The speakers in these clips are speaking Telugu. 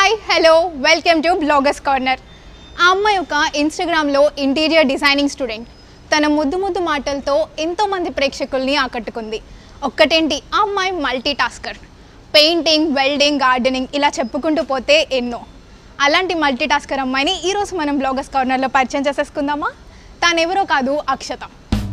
Hi hello welcome to bloggers corner ఆ అమ్మాయి ఒక ఇన్స్టాగ్రామ్లో ఇంటీరియర్ డిజైనింగ్ స్టూడెంట్ తన ముద్దు ముద్దు మాటలతో ఎంతోమంది ప్రేక్షకుల్ని ఆకట్టుకుంది ఒక్కటేంటి ఆ అమ్మాయి multi tasker painting welding gardening ఇలా చెప్పుకుంటూ పోతే ఎన్నో అలాంటి మల్టీ టాస్కర్ అమ్మాయిని ఈరోజు మనం బ్లాగర్స్ కార్నర్లో పరిచయం చేసేసుకుందామా తానెవరో కాదు అక్షత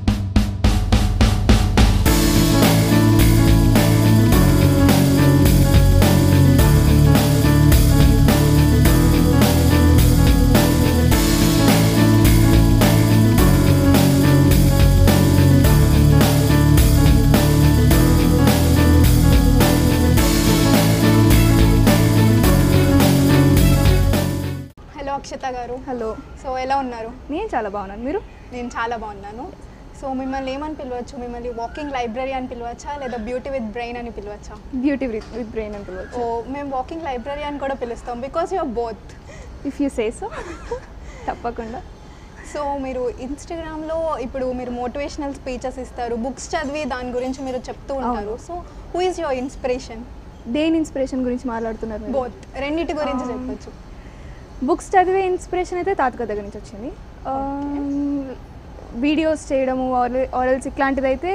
హలో అక్షత గారు హలో సో ఎలా ఉన్నారు నేను చాలా బాగున్నాను మీరు నేను చాలా బాగున్నాను సో మిమ్మల్ని ఏమని పిలవచ్చు మిమ్మల్ని వాకింగ్ లైబ్రరీ అని పిలవచ్చా లేదా బ్యూటీ విత్ బ్రెయిన్ అని పిలవచ్చా బ్యూటీ విత్ విత్ బ్రెయిన్ అని పిలవచ్చు ఓ మేము వాకింగ్ లైబ్రరీ అని కూడా పిలుస్తాం because you're both if you say so తప్పకుండా సో మీరు ఇన్స్టాగ్రామ్లో ఇప్పుడు మీరు మోటివేషనల్ స్పీచెస్ ఇస్తారు బుక్స్ చదివి దాని గురించి మీరు చెప్తూ ఉంటారు so who is your inspiration దేని ఇన్స్పిరేషన్ గురించి మాట్లాడుతున్నారు మీరు బోత్ రెండింటి గురించి Um, చెప్పొచ్చు బుక్స్ చదివే ఇన్స్పిరేషన్ అయితే తాతక దగ్గర నుంచి వచ్చింది వీడియోస్ చేయడము ఆరల్స్ ఇట్లాంటిది అయితే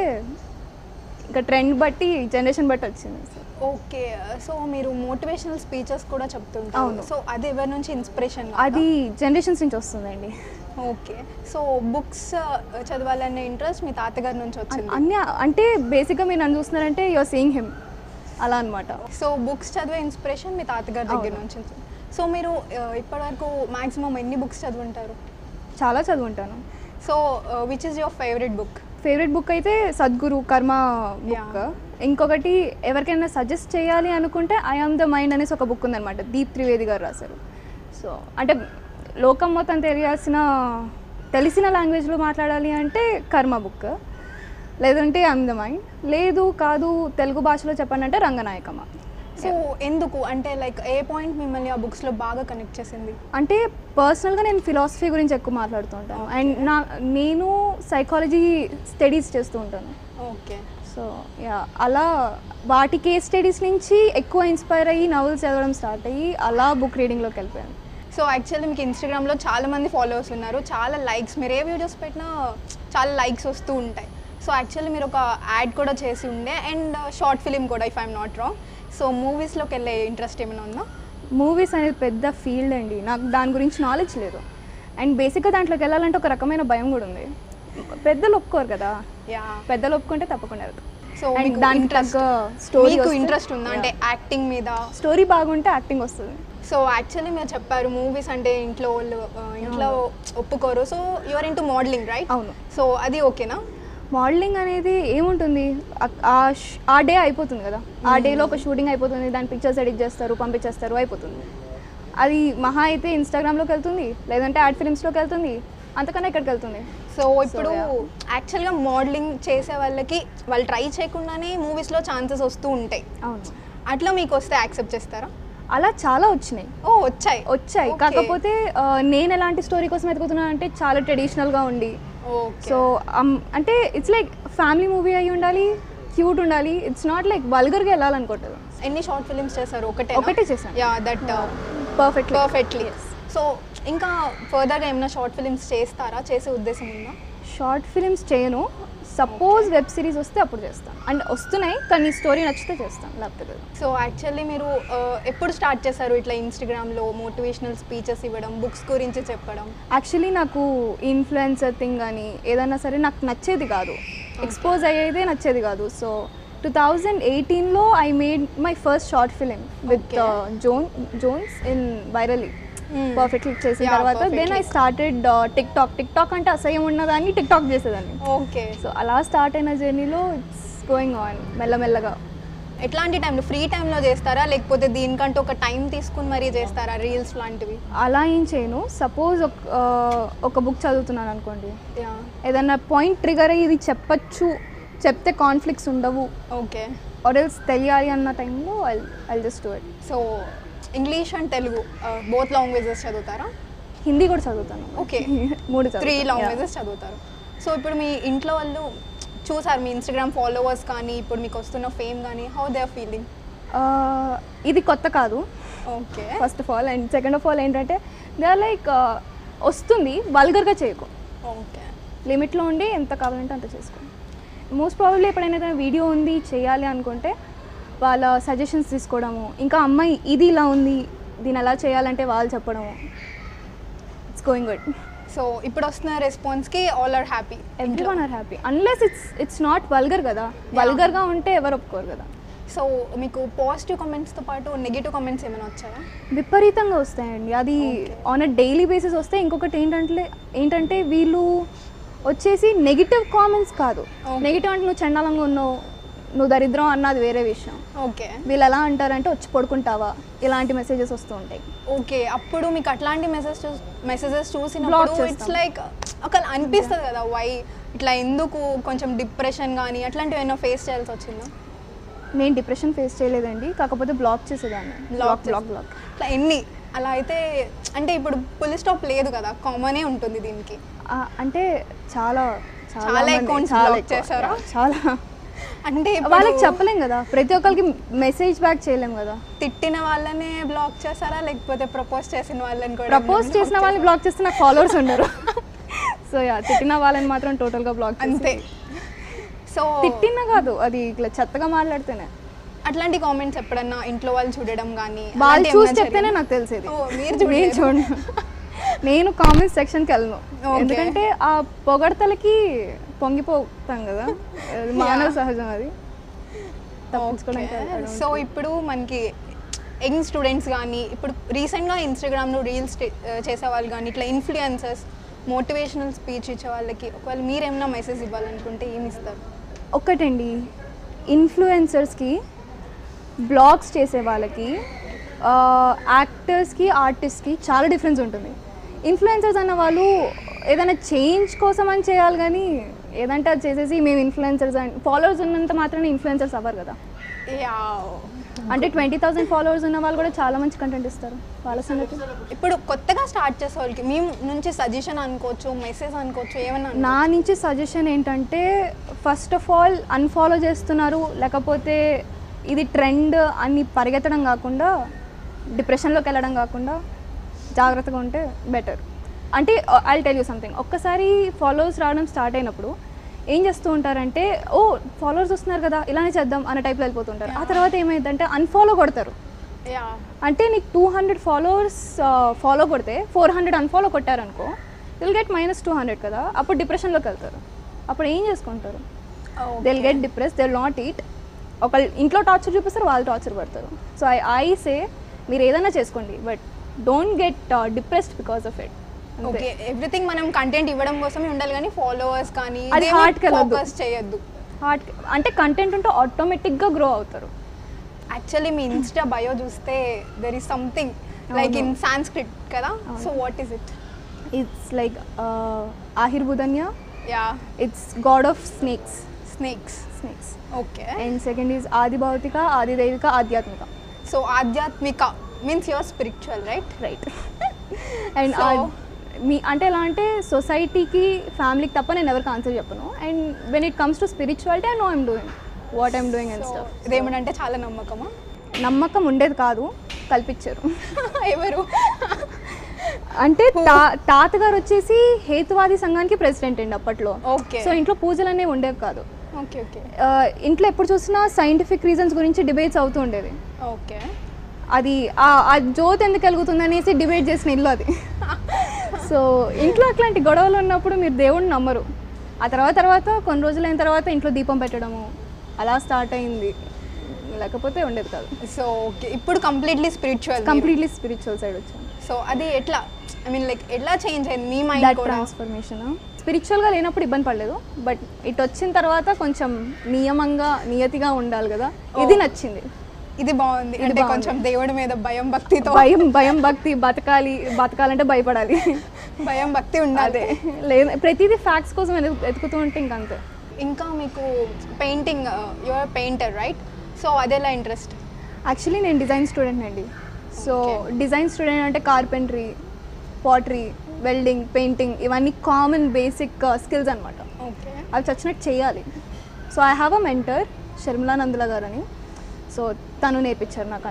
ఇంకా ట్రెండ్ బట్టి జనరేషన్ బట్టి వచ్చింది ఓకే సో మీరు మోటివేషనల్ స్పీచెస్ కూడా చెప్తుంటారు అవును. సో అది ఎవరి నుంచి ఇన్స్పిరేషన్ అది జనరేషన్స్ నుంచి వస్తుందండి ఓకే సో బుక్స్ చదవాలనే ఇంట్రెస్ట్ మీ తాతగారి నుంచి వచ్చింది అన్ని అంటే బేసిక్గా మీరు నన్ను చూస్తున్నారంటే యువర్ సీయింగ్ హిమ్ అలా అనమాట సో బుక్స్ చదివే ఇన్స్పిరేషన్ మీ తాతగారి దగ్గర అవును. నుంచి వచ్చింది. సో మీరు uh, ఇప్పటివరకు మాక్సిమం ఎన్ని బుక్స్ చదువుంటారు చాలా చదువుంటాను so which is your favourite book favourite book అయితే సద్గురు కర్మ బుక్ Yeah. ఇంకొకటి ఎవరికైనా సజెస్ట్ చేయాలి అనుకుంటే ఐ ఆమ్ ద మైండ్ అనేసి ఒక బుక్ ఉందన్నమాట దీప్ త్రివేది గారు రాశారు సో అంటే లోకం మొత్తం తెలియాల్సిన తెలిసిన లాంగ్వేజ్లో మాట్లాడాలి అంటే కర్మ బుక్ లేదంటే ఐఎమ్ ద మైండ్ లేదు కాదు తెలుగు భాషలో చెప్పండి అంటే రంగనాయకమ్మ సో ఎందుకు అంటే లైక్ ఏ పాయింట్ మిమ్మల్ని ఆ బుక్స్లో బాగా కనెక్ట్ చేసింది అంటే పర్సనల్గా నేను ఫిలాసఫీ గురించి ఎక్కువ మాట్లాడుతూ ఉంటాను అండ్ నా నేను సైకాలజీ స్టడీస్ చేస్తూ ఉంటాను ఓకే సో యా అలా వాటి కేస్ స్టడీస్ నుంచి ఎక్కువ ఇన్స్పైర్ అయ్యి నవల్స్ చదవడం స్టార్ట్ అయ్యి అలా బుక్ రీడింగ్లోకి వెళ్ళిపోయాను సో యాక్చువల్లీ మీకు ఇన్స్టాగ్రామ్లో చాలా మంది ఫాలోవర్స్ ఉన్నారు చాలా లైక్స్ మీరు ఏ వీడియోస్ పెట్టినా చాలా లైక్స్ వస్తూ ఉంటాయి సో యాక్చువల్లీ మీరు ఒక యాడ్ కూడా చేసి ఉండే అండ్ షార్ట్ ఫిలిం కూడా if I'm not wrong so మూవీస్లోకి వెళ్ళే ఇంట్రెస్ట్ ఏమైనా ఉందా మూవీస్ అనేది పెద్ద ఫీల్డ్ అండి నాకు దాని గురించి నాలెడ్జ్ లేదు అండ్ బేసిక్గా దాంట్లోకి వెళ్ళాలంటే ఒక రకమైన భయం కూడా ఉంది పెద్దలు ఒప్పుకోరు కదా యా పెద్దలు ఒప్పుకుంటే తప్పకుండా వెళ్తాం సో And మీకు దానికి ఇంట్రెస్ట్ తగ్గ story మీకు వస్తే- ఇంట్రెస్ట్ ఉందా అంటే Yeah. యాక్టింగ్ మీద స్టోరీ బాగుంటే యాక్టింగ్ వస్తుంది సో యాక్చువల్లీ మీరు చెప్పారు మూవీస్ అంటే ఇంట్లో వాళ్ళు ఆ, ఇంట్లో ఒప్పుకోరు so your into modelling right అవును సో అది ఓకేనా మోడలింగ్ అనేది ఏముంటుంది ఆ- ఆ ష్- ఆ డే అయిపోతుంది కదా ఆ డేలో ఒక షూటింగ్ అయిపోతుంది దాని పిక్చర్స్ ఎడిట్ చేస్తారు పంపించేస్తారు అయిపోతుంది అది మహా అయితే ఇన్స్టాగ్రామ్లోకి వెళ్తుంది లేదంటే యాడ్ ఫిలిమ్స్లోకి వెళ్తుంది అంతకన్నా ఎక్కడికి వెళ్తుంది సో ఇప్పుడు యాక్చువల్గా మోడలింగ్ చేసే వాళ్ళకి వాళ్ళు ట్రై చేయకుండానే మూవీస్లో ఛాన్సెస్ వస్తూ ఉంటాయి అవును అట్లా మీకు వస్తే యాక్సెప్ట్ చేస్తారా అలా చాలా వచ్చినాయి ఓ వచ్చాయి వచ్చాయి Okay. కాకపోతే ఆ, నేను ఎలాంటి స్టోరీ కోసం ఎదుగుతున్నాను అంటే చాలా ట్రెడిషనల్గా ఉండి ఓకే సో అంటే ఇట్స్ లైక్ ఫ్యామిలీ మూవీ అయి ఉండాలి క్యూట్ ఉండాలి ఇట్స్ నాట్ లైక్ వల్గర్గా వెళ్ళాలనుకోవట్లేదు ఎన్ని షార్ట్ ఫిలిమ్స్ చేశారు ఒకటే ఒకటే చేశాను. Yeah that perfect perfectly so ఇంకా ఫర్దర్గా ఏమైనా షార్ట్ ఫిలిమ్స్ చేస్తారా చేసే ఉద్దేశం ఉందా షార్ట్ ఫిలిమ్స్ చేయను సపోజ్ వెబ్ సిరీస్ వస్తే అప్పుడు చేస్తాను అండ్ వస్తున్నాయి కానీ స్టోరీ నచ్చితే చేస్తాను లేకపోతే లేదు సో యాక్చువల్లీ మీరు ఆ, ఎప్పుడు స్టార్ట్ చేశారు ఇట్లా ఇన్స్టాగ్రామ్లో మోటివేషనల్ స్పీచెస్ ఇవ్వడం బుక్స్ గురించి చెప్పడం యాక్చువల్లీ నాకు ఇన్ఫ్లుయెన్సర్ థింగ్ కానీ ఏదైనా సరే నాకు నచ్చేది కాదు ఎక్స్పోజ్ అయ్యేదే నచ్చేది కాదు సో టూ థౌజండ్ ఎయిటీన్లో I made my first short film with Okay. Zone zones in virally Hmm. Perfectly చేసిన Yeah, తర్వాత then I perfectly. Started TikTok TikTok అంటే అసహ్యం ఉన్నదాన్ని టిక్ టాక్ చేసేదాన్ని ఓకే సో అలా స్టార్ట్ అయిన జర్నీలో ఇట్స్ గోయింగ్ ఆన్ మెల్లమెల్లగా ఎట్లాంటి టైంలో ఫ్రీ టైంలో చేస్తారా లేకపోతే దీనికంటే ఒక టైం తీసుకుని మరీ చేస్తారా రీల్స్ లాంటివి అలా ఏం చేయను సపోజ్ ఒక ఆ, ఒక బుక్ చదువుతున్నాను అనుకోండి యా ఏదన్నా పాయింట్ ట్రిగర్ అయ్యి ఇది చెప్పచ్చు చెప్తే కాన్ఫ్లిక్ట్స్ ఉండవు ఓకే ఆర్ఎల్స్ తెలియాలి అన్న టైంలో I I just do it so English and Telugu both languages చదువుతారా హిందీ కూడా చదువుతాను ఓకే మూడు త్రీ చదువుతాను. లాంగ్వేజెస్ చదువుతారు సో ఇప్పుడు మీ ఇంట్లో వాళ్ళు చూసారు మీ ఇన్స్టాగ్రామ్ ఫాలోవర్స్ కానీ ఇప్పుడు మీకు వస్తున్న ఫేమ్ కానీ how they are feeling Yeah. ఆ, ఇది కొత్త కాదు okay first of all and second of all ఏంటంటే దే ఆర్ లైక్ వస్తుంది వల్గర్గా చేయకు ఓకే లిమిట్లో ఉండి ఎంత కావాలంటే అంత చేసుకో మోస్ట్ ప్రాబబ్లీ ఎప్పుడైనా ఏదైనా వీడియో ఉంది చేయాలి అనుకుంటే వాళ్ళ సజెషన్స్ తీసుకోవడము ఇంకా అమ్మాయి ఇది ఇలా ఉంది దీన్ని ఎలా చేయాలంటే వాళ్ళు చెప్పడము ఇట్స్ గోయింగ్ గుడ్ సో ఇప్పుడు వస్తున్న రెస్పాన్స్కి all are happy every one are happy unless it's it's not vulgar కదా వల్గర్గా ఉంటే ఎవరు ఒప్పుకోరు కదా సో మీకు పాజిటివ్ కామెంట్స్తో పాటు నెగిటివ్ కామెంట్స్ ఏమైనా వచ్చాయా విపరీతంగా వస్తాయండి అది ఆన్ అ డైలీ బేసిస్ వస్తే ఇంకొకటి ఏంటంటే ఏంటంటే వీళ్ళు వచ్చేసి నెగిటివ్ కామెంట్స్ కాదు Okay. నెగిటివ్ అంటే నువ్వు చండాలంగా ఉన్నావు నువ్వు దరిద్రం అన్నది వేరే విషయం ఓకే వీళ్ళు ఎలా అంటారంటే వచ్చి పడుకుంటావా ఇలాంటి మెసేజెస్ వస్తూ ఉంటాయి ఓకే అప్పుడు మీకు అట్లాంటి మెసేజ్ మెసేజెస్ Block చూసినప్పుడు చేస్తాం. ఇట్స్ లైక్ ఒక అనిపిస్తుంది కదా వై ఇట్లా ఎందుకు కొంచెం డిప్రెషన్ కానీ అట్లాంటివి ఏమైనా ఫేస్ చేయాల్సి వచ్చిందా నేను డిప్రెషన్ ఫేస్ చేయలేదండి కాకపోతే బ్లాక్ చేసేదాన్ని బ్లాక్ బ్లాక్ బ్లాక్ ఇట్లా ఎన్ని అలా అయితే అంటే ఇప్పుడు పులి స్టాప్ లేదు కదా కామనే ఉంటుంది దీనికి అంటే చాలా చాలా మంది- accounts చాలా block ఎక్కువ. చేశారా? చాలా అంటే ఇప్పుడు వాళ్ళకి చెప్పలేం కదా ప్రతి ఒక్కరికి మెసేజ్ బ్యాక్ చేయలేం కదా తిట్టిన వాళ్ళనే బ్లాక్ చేస్తారా లేకపోతే ప్రపోజ్ చేసిన వాళ్ళని కూడా ప్రపోజ్ చేసిన వాళ్ళని బ్లాక్ చేస్తే నాకు ఫాలోవర్స్ ఉండరు సో యా తిట్టిన వాళ్ళని మాత్రం టోటల్గా బ్లాక్ అంతే సో తిట్టిన కాదు అది ఇట్లా చెత్తగా మాట్లాడితేనే అట్లాంటి కామెంట్స్ ఎప్పుడన్నా ఇంట్లో వాళ్ళు చూడడం కానీ వాళ్ళు అలాంటి చూసి ఏమన్నా చెప్తేనే జరిగిందా? నాకు తెలిసేది ఓ, మీరు నేను చూడలేదు. చూడను నేను కామెంట్ సెక్షన్కి వెళ్ళను Okay. ఎందుకంటే ఆ పొగడతలకి పొంగిపోతాం కదా అది మానవ సహజం అది తప్పించుకోవడానికి I don't సో ఇప్పుడు మనకి యంగ్ స్టూడెంట్స్ కానీ ఇప్పుడు రీసెంట్గా ఇన్స్టాగ్రామ్లో రీల్స్ చేసే వాళ్ళు కానీ ఇట్లా ఇన్ఫ్లుయెన్సర్స్ మోటివేషనల్ స్పీచ్ ఇచ్చే వాళ్ళకి ఒకవేళ మీరు ఏమైనా మెసేజ్ ఇవ్వాలనుకుంటే ఏమి ఇస్తారు ఒక్కటండి ఇన్ఫ్లుయెన్సర్స్కి బ్లాగ్స్ చేసే వాళ్ళకి యాక్టర్స్కి ఆర్టిస్ట్కి చాలా డిఫరెన్స్ ఉంటుంది ఇన్ఫ్లుయెన్సర్స్ అన్న వాళ్ళు ఏదైనా చేంజ్ కోసం అని చేయాలి కానీ ఏదంటే అది చేసేసి మేము ఇన్ఫ్లుయెన్సర్స్ అండ్ ఫాలోవర్స్ ఉన్నంత మాత్రమే ఇన్ఫ్లుయెన్సర్స్ అవ్వరు కదా యా అంటే ట్వంటీ థౌసండ్ ఫాలోవర్స్ ఉన్న వాళ్ళు కూడా చాలా మంచి కంటెంట్ ఇస్తారు వాళ్ళ సంగతి ఇప్పుడు కొత్తగా స్టార్ట్ చేసే వాళ్ళకి మేము నుంచి సజెషన్ అనుకోవచ్చు మెసేజ్ అనుకోవచ్చు ఏమన్నా అనుకో- నా నుంచి సజెషన్ ఏంటంటే ఫస్ట్ ఆఫ్ ఆల్ అన్ఫాలో చేస్తున్నారు లేకపోతే ఇది ట్రెండ్ అని పరిగెత్తడం కాకుండా డిప్రెషన్లోకి వెళ్ళడం కాకుండా జాగ్రత్తగా ఉంటే బెటర్ అంటే ఐ టెల్ యూ సంథింగ్ ఒక్కసారి ఫాలోవర్స్ రావడం స్టార్ట్ అయినప్పుడు ఏం చేస్తూ ఉంటారంటే ఓ ఫాలోవర్స్ వస్తున్నారు కదా ఇలానే చేద్దాం అనే టైప్లో వెళ్ళిపోతుంటారు ఆ తర్వాత ఏమైందంటే అన్ఫాలో కొడతారు యా అంటే నీకు టూ హండ్రెడ్ ఫాలోవర్స్ ఫాలో కొడితే ఫోర్ హండ్రెడ్ అన్ఫాలో కొట్టారనుకో will get minus two hundred కదా అప్పుడు డిప్రెషన్లోకి వెళ్తారు అప్పుడు ఏం చేసుకుంటారు they'll get depress they'll not eat ఒక ఇంట్లో టార్చర్ చూపిస్తారు వాళ్ళు టార్చర్ పడతారు సో ఐ ఐ సే మీరు ఏదైనా చేసుకోండి but don't get depressed because of it okay everything మనం కంటెంట్ ఇవ్వడం కోసమే ఉండాలి కానీ ఫాలోవర్స్ కానీ అది heart కి వెళ్ళొద్దు. ఫోకస్ చేయొద్దు హార్ట్ అంటే కంటెంట్ ఉంటే ఆటోమేటిక్గా గ్రో అవుతారు యాక్చువల్లీ మీ ఇన్స్టా బయో చూస్తే there is something like in Sanskrit కదా so what is it it's like Ahir Budhnya yeah it's god of snakes snakes snakes okay and second is ఆది భౌతిక ఆది దైవిక ఆధ్యాత్మిక సో ఆధ్యాత్మిక means your spiritual right right and So- మీ అంటే ఎలా అంటే సొసైటీకి ఫ్యామిలీకి తప్ప నేను ఎవరికి ఆన్సర్ చెప్పను and when it comes to spirituality I know I'm doing what I'm doing and so stuff ఇదేమిటంటే చాలా నమ్మకమా నమ్మకం ఉండేది కాదు కల్పించారు ఎవరు అంటే తా తాతగారు వచ్చేసి హేతువాది సంఘానికి ప్రెసిడెంట్ అండి అప్పట్లో ఓకే సో ఇంట్లో పూజలు అనేవి ఉండేవి కాదు ఓకే ఓకే ఆ, ఇంట్లో ఎప్పుడు చూసినా సైంటిఫిక్ రీజన్స్ గురించి డిబేట్స్ అవుతూ ఉండేది ఓకే అది ఆ ఆ జ్యోతి ఎందుకు వెలుగుతుంది అనేసి డిబేట్ చేసిన ఇల్లు అది సో ఇంట్లో అట్లాంటి గొడవలు ఉన్నప్పుడు మీరు దేవుడిని నమ్మరు ఆ తర్వాత తర్వాత కొన్ని రోజులైన తర్వాత ఇంట్లో దీపం పెట్టడము అలా స్టార్ట్ అయింది లేకపోతే ఉండేది కాదు సో ఓకే ఇప్పుడు completely spiritual completely spiritual side వచ్చాను సో అది ఎట్లా ఐ మీన్ లైక్ ఎట్లా చేంజ్ అయింది మీ మైండ్ దట్ కూడా ట్రాన్స్ఫర్మేషన్ స్పిరిచువల్గా లేనప్పుడు ఇబ్బంది పడలేదు బట్ ఇటు వచ్చిన తర్వాత కొంచెం నియమంగా నియతిగా ఉండాలి కదా ఇది Oh. నచ్చింది ఇది బాగుంది ఇది అంటే బాగుంది. కొంచెం దేవుడి మీద భయం భక్తితో భయం భయం భక్తి బతకాలి బతకాలంటే భయపడాలి భయం భక్తి ఉండాలి అదే లేదు ప్రతిదీ ఫ్యాక్ట్స్ కోసం వెతుకు- వెతుకుతూ ఉంటే ఇంకంతే ఇంకా మీకు painting your painter right so అదెలా ఇంట్రెస్ట్ యాక్చువల్లీ నేను డిజైన్ స్టూడెంట్ అండి సో Okay. డిజైన్ స్టూడెంట్ అంటే కార్పెంటరీ పాటరీ వెల్డింగ్ పెయింటింగ్ ఇవన్నీ కామన్ బేసిక్ స్కిల్స్ అనమాట ఓకే అవి చచ్చినట్టు చేయాలి so I have a mentor Sharmila Nandula గారు అని సో తను నేర్పించారు నాకు అన్ని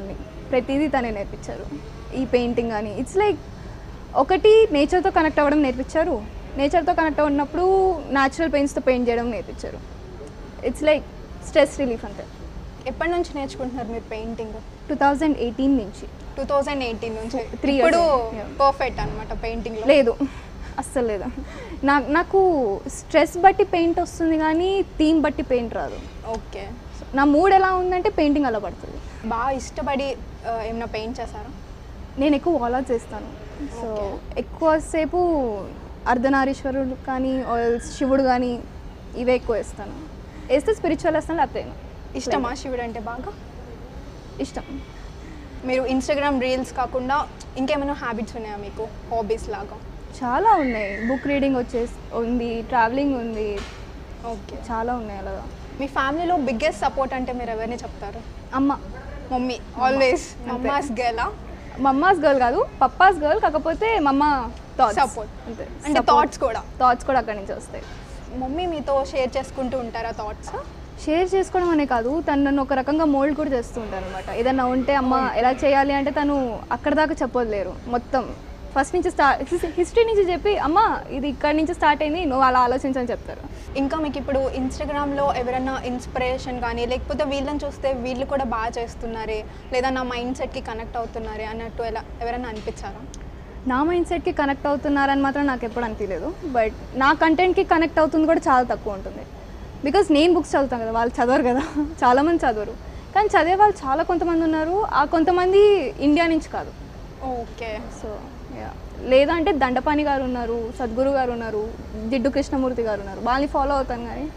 ప్రతిదీ తనే నేర్పించారు ఈ పెయింటింగ్ కానీ ఇట్స్ లైక్ ఒకటి నేచర్తో కనెక్ట్ అవ్వడం నేర్పించారు నేచర్తో కనెక్ట్ అవున్నప్పుడు న్యాచురల్ పెయింట్స్తో పెయింట్ చేయడం నేర్పించారు ఇట్స్ లైక్ స్ట్రెస్ రిలీఫ్ అంతే ఎప్పటి నుంచి నేర్చుకుంటున్నారు మీరు పెయింటింగ్ టూ థౌజండ్ ఎయిటీన్ నుంచి టూ థౌజండ్ ఎయిటీన్ నుంచి Three years ఇప్పుడు ago, yeah. పర్ఫెక్ట్ అనమాట పెయింటింగ్ లో లేదు అస్సలు లేదు నా నాకు స్ట్రెస్ బట్టి పెయింట్ వస్తుంది కానీ థీమ్ బట్టి పెయింట్ రాదు ఓకే నా మూడ్ ఎలా ఉందంటే పెయింటింగ్ అలా పడుతుంది బాగా ఇష్టపడి ఆ, ఏమైనా పెయింట్ చేశారా నేను ఎక్కువ వాలా చేస్తాను సో Okay. ఎక్కువసేపు అర్ధనారీశ్వరుడు కానీ or else శివుడు కానీ ఇవే ఎక్కువ వేస్తాను వేస్తే స్పిరిచువల్ వేస్తాను లేకపోతే ఏమో. ఇష్టమా శివుడు అంటే బాగా ఇష్టం మీరు ఇన్స్టాగ్రామ్ రీల్స్ కాకుండా ఇంకేమైనా హ్యాబిట్స్ ఉన్నాయా మీకు హాబీస్ లాగా చాలా ఉన్నాయి బుక్ రీడింగ్ వచ్చేసి ఉంది ట్రావెలింగ్ ఉంది ఓకే చాలా ఉన్నాయి అలాగా మీ ఫ్యామిలీలో బిగ్గెస్ట్ సపోర్ట్ అంటే మీరు ఎవరిని చెప్తారు అమ్మ మమ్మీ ఆల్వేస్ అంతే. మమ్మాస్ గేలా మమ్మాస్ గర్ల్ కాదు పప్పాస్ గర్ల్ కాకపోతే మమ్మ థాట్స్ Support. అంతే అంటే థాట్స్ కూడా థాట్స్ కూడా అక్కడి నుంచి వస్తాయి మమ్మీ మీతో షేర్ చేసుకుంటూ ఉంటారా థాట్స్ షేర్ చేసుకోవడం అనే కాదు తను నన్ను ఒక రకంగా మోల్డ్ కూడా చేస్తూ ఉంటాను అనమాట ఏదన్నా ఉంటే అమ్మ ఎలా చేయాలి అంటే తను అక్కడ దాకా చెప్పలేరు మొత్తం ఫస్ట్ నుంచి స్టార్ట్ హిస్టరీ నుంచి చెప్పి అమ్మ ఇది ఇక్కడ నుంచి స్టార్ట్ అయింది నువ్వు అలా ఆలోచించని చెప్తారు ఇంకా మీకు ఇప్పుడు ఇన్స్టాగ్రామ్లో ఎవరైనా ఇన్స్పిరేషన్ కానీ లేకపోతే వీళ్ళని చూస్తే వీళ్ళు కూడా బాగా చేస్తున్నారే లేదా నా మైండ్ సెట్కి కనెక్ట్ అవుతున్నారే అన్నట్టు ఎలా ఎవరైనా అనిపించారా నా మైండ్ సెట్కి కనెక్ట్ అవుతున్నారని మాత్రం నాకు ఎప్పుడు అనిపించలేదు బట్ నా కంటెంట్కి కనెక్ట్ అవుతుంది కూడా చాలా తక్కువ ఉంటుంది బికాస్ నేను బుక్స్ చదువుతాను కదా వాళ్ళు చదవరు కదా చాలామంది చదవరు కానీ చదివే వాళ్ళు చాలా కొంతమంది ఉన్నారు ఆ కొంతమంది ఇండియా నుంచి కాదు ఓకే సో యా లేదంటే దండపాణి గారు ఉన్నారు సద్గురు గారు ఉన్నారు జిడ్డు కృష్ణమూర్తి గారు ఉన్నారు వాళ్ళని ఫాలో అవుతాను కానీ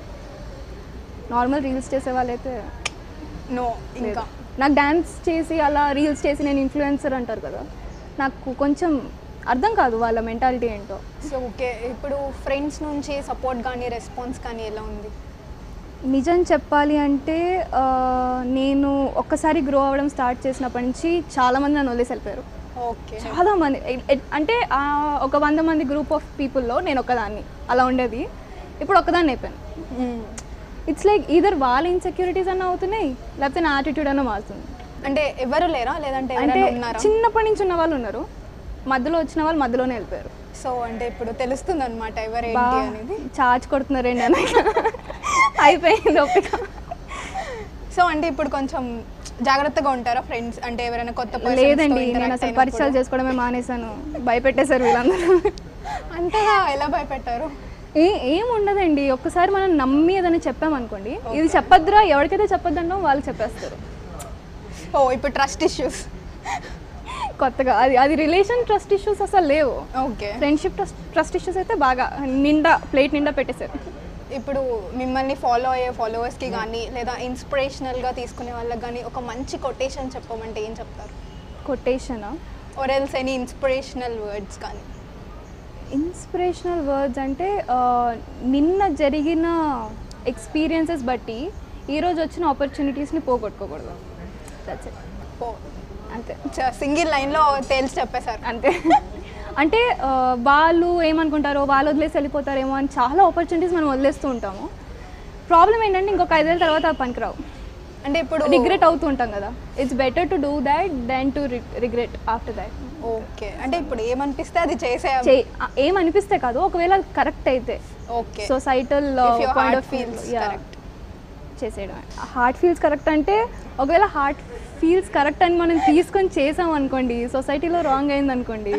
నార్మల్ రీల్స్ చేసే వాళ్ళైతే నో లేదు. ఇంకా నాకు డ్యాన్స్ చేసి అలా రీల్స్ చేసి నేను ఇన్ఫ్లుయెన్సర్ అంటారు కదా నాకు కొంచెం అర్థం కాదు వాళ్ళ మెంటాలిటీ ఏంటో సో ఓకే ఇప్పుడు ఫ్రెండ్స్ నుంచి సపోర్ట్ కానీ రెస్పాన్స్ కానీ ఎలా ఉంది నిజం చెప్పాలి అంటే ఆ, నేను ఒక్కసారి గ్రో అవ్వడం స్టార్ట్ చేసినప్పటి నుంచి చాలామంది నన్ను వదిలేసి వెళ్ళిపోయారు ఓకే చాలా మంది ఎ- ఎ- అంటే ఆ ఒక వంద మంది గ్రూప్ ఆఫ్ పీపుల్లో నేను ఒకదాన్ని అలా ఉండేది ఇప్పుడు ఒక్కదాన్ని అయిపోయాను ఇట్స్ లైక్ ఈధర్ వాళ్ళ ఇన్సెక్యూరిటీస్ అన్న అవుతున్నాయి లేకపోతే నా యాటిట్యూడ్ అన్న మారుతుంది అంటే ఎవరు లేరా లేదంటే అంటే ఎవరైనా ఉన్నారా చిన్నప్పటి నుంచి ఉన్న వాళ్ళు ఉన్నారు మధ్యలో వచ్చిన వాళ్ళు మధ్యలోనే వెళ్ళిపోయారు సో అంటే ఇప్పుడు తెలుస్తుంది అనమాట బా ఎవరేంటి అనేది చార్జ్ కొడుతున్నారండి అని అయిపోయింది ఓపిక సో అంటే ఇప్పుడు కొంచెం జాగ్రత్తగా ఉంటారా ఫ్రెండ్స్ అంటే ఎవరైనా కొత్త persons తో లేదండి నేను interact అసలు అయినప్పుడు? పరిచయాలు చేసుకోవడమే మానేశాను భయపెట్టేశారు వీళ్ళందరూ అంతగా ఎలా భయపెట్టారు ఏ ఏం ఉండదండి ఒక్కసారి మనం నమ్మి ఏదైనా చెప్పామనుకోండి ఇది చెప్పొద్దురా ఎవరికైతే చెప్పొద్దన్నో వాళ్ళు చెప్పేస్తారు ఓ ఇప్పుడు ట్రస్ట్ ఇష్యూస్ కొత్తగా అది అది రిలేషన్ ట్రస్ట్ ఇష్యూస్ అసలు లేవు okay friendship trust trust issues అయితే బాగా నిండా ప్లేట్ నిండా పెట్టేశారు ఇప్పుడు మిమ్మల్ని ఫాలో అయ్యే ఫాలోవర్స్కి కానీ లేదా ఇన్స్పిరేషనల్గా తీసుకునే వాళ్ళకి కానీ ఒక మంచి కొటేషన్ చెప్పమంటే ఏం చెప్తారు కొటేషనా or else any inspirational words కానీ ఇన్స్పిరేషనల్ వర్డ్స్ అంటే ఆ, నిన్న జరిగిన ఎక్స్పీరియన్సెస్ బట్టి ఈరోజు వచ్చిన ఆపర్చునిటీస్ని పోగొట్టుకోకూడదు దట్స్ ఇట్ ఓ అంతే సింగిల్ లైన్లో తేల్చి చెప్పేశారు అంతే అంటే ఆ, వాళ్ళు ఏమనుకుంటారో వాళ్ళు వదిలేసి వెళ్ళిపోతారేమో అని చాలా ఆపర్చునిటీస్ మనం వదిలేస్తూ ఉంటాము ప్రాబ్లం ఏంటంటే ఇంకొక ఐదేళ్ళ తర్వాత అవి పనికిరావు అంటే ఇప్పుడు రిగ్రెట్ అవుతూ ఉంటాం కదా it's better to do that then to regret after that okay అంటే ఇప్పుడు ఏమనిపిస్తే అది చేసే ఏమనిపిస్తే కాదు ఒకవేళ అది కరెక్ట్ అయితే okay societal If your point heart of feels correct. చేసేయడం హార్ట్ ఫీల్స్ కరెక్ట్ అంటే ఒకవేళ హార్ట్ ఫీల్స్ కరెక్ట్ అని మనం తీసుకొని చేసాం అనుకోండి సొసైటీలో రాంగ్ అయింది అనుకోండి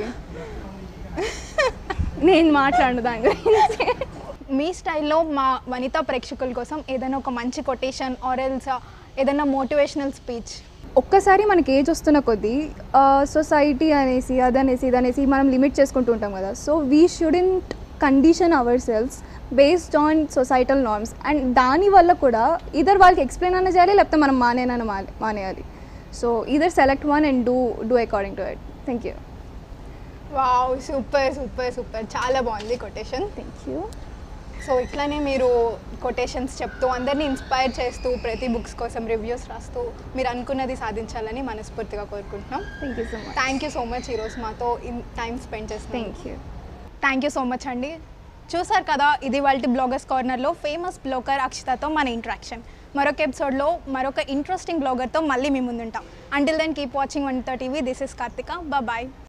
నేను మాట్లాడను దాని గురించి మీ స్టైల్లో మా వనితా ప్రేక్షకుల కోసం ఏదైనా ఒక మంచి కొటేషన్ ఆర్ ఎల్స్ ఏదైనా మోటివేషనల్ స్పీచ్ ఒక్కసారి మనకి ఏజ్ వస్తున్న కొద్దీ సొసైటీ అనేసి అదనేసి ఇదనేసి మనం లిమిట్ చేసుకుంటూ ఉంటాం కదా so we shouldn't condition our cells based on societal norms and దానివల్ల కూడా ఇదర్ వాళ్ళకి ఎక్స్ప్లెయిన్ అన్న చేయాలి లేకపోతే మనం మానేనన్న మానే మానేయాలి so either select one and do do according to it thank you wow super super super చాలా బాగుంది కొటేషన్ థ్యాంక్ యూ సో ఇట్లానే మీరు కొటేషన్స్ చెప్తూ అందరినీ ఇన్స్పైర్ చేస్తూ ప్రతి బుక్స్ కోసం రివ్యూస్ రాస్తూ మీరు అనుకున్నది సాధించాలని మనస్ఫూర్తిగా కోరుకుంటున్నాం thank you so much thank you so much ఈరోజు మాతో ఇన్ టైం స్పెండ్ చేస్తున్నాం thank you thank you so much అండి చూసారు కదా ఇది వాళ్ళ బ్లాగర్స్ కార్నర్లో ఫేమస్ బ్లాగర్ అక్షితతో మన ఇంట్రాక్షన్ మరొక ఎపిసోడ్లో మరొక ఇంట్రెస్టింగ్ బ్లాగర్తో మళ్ళీ మీ ముందుంటాం until then keep watching one TV this is Karthika bye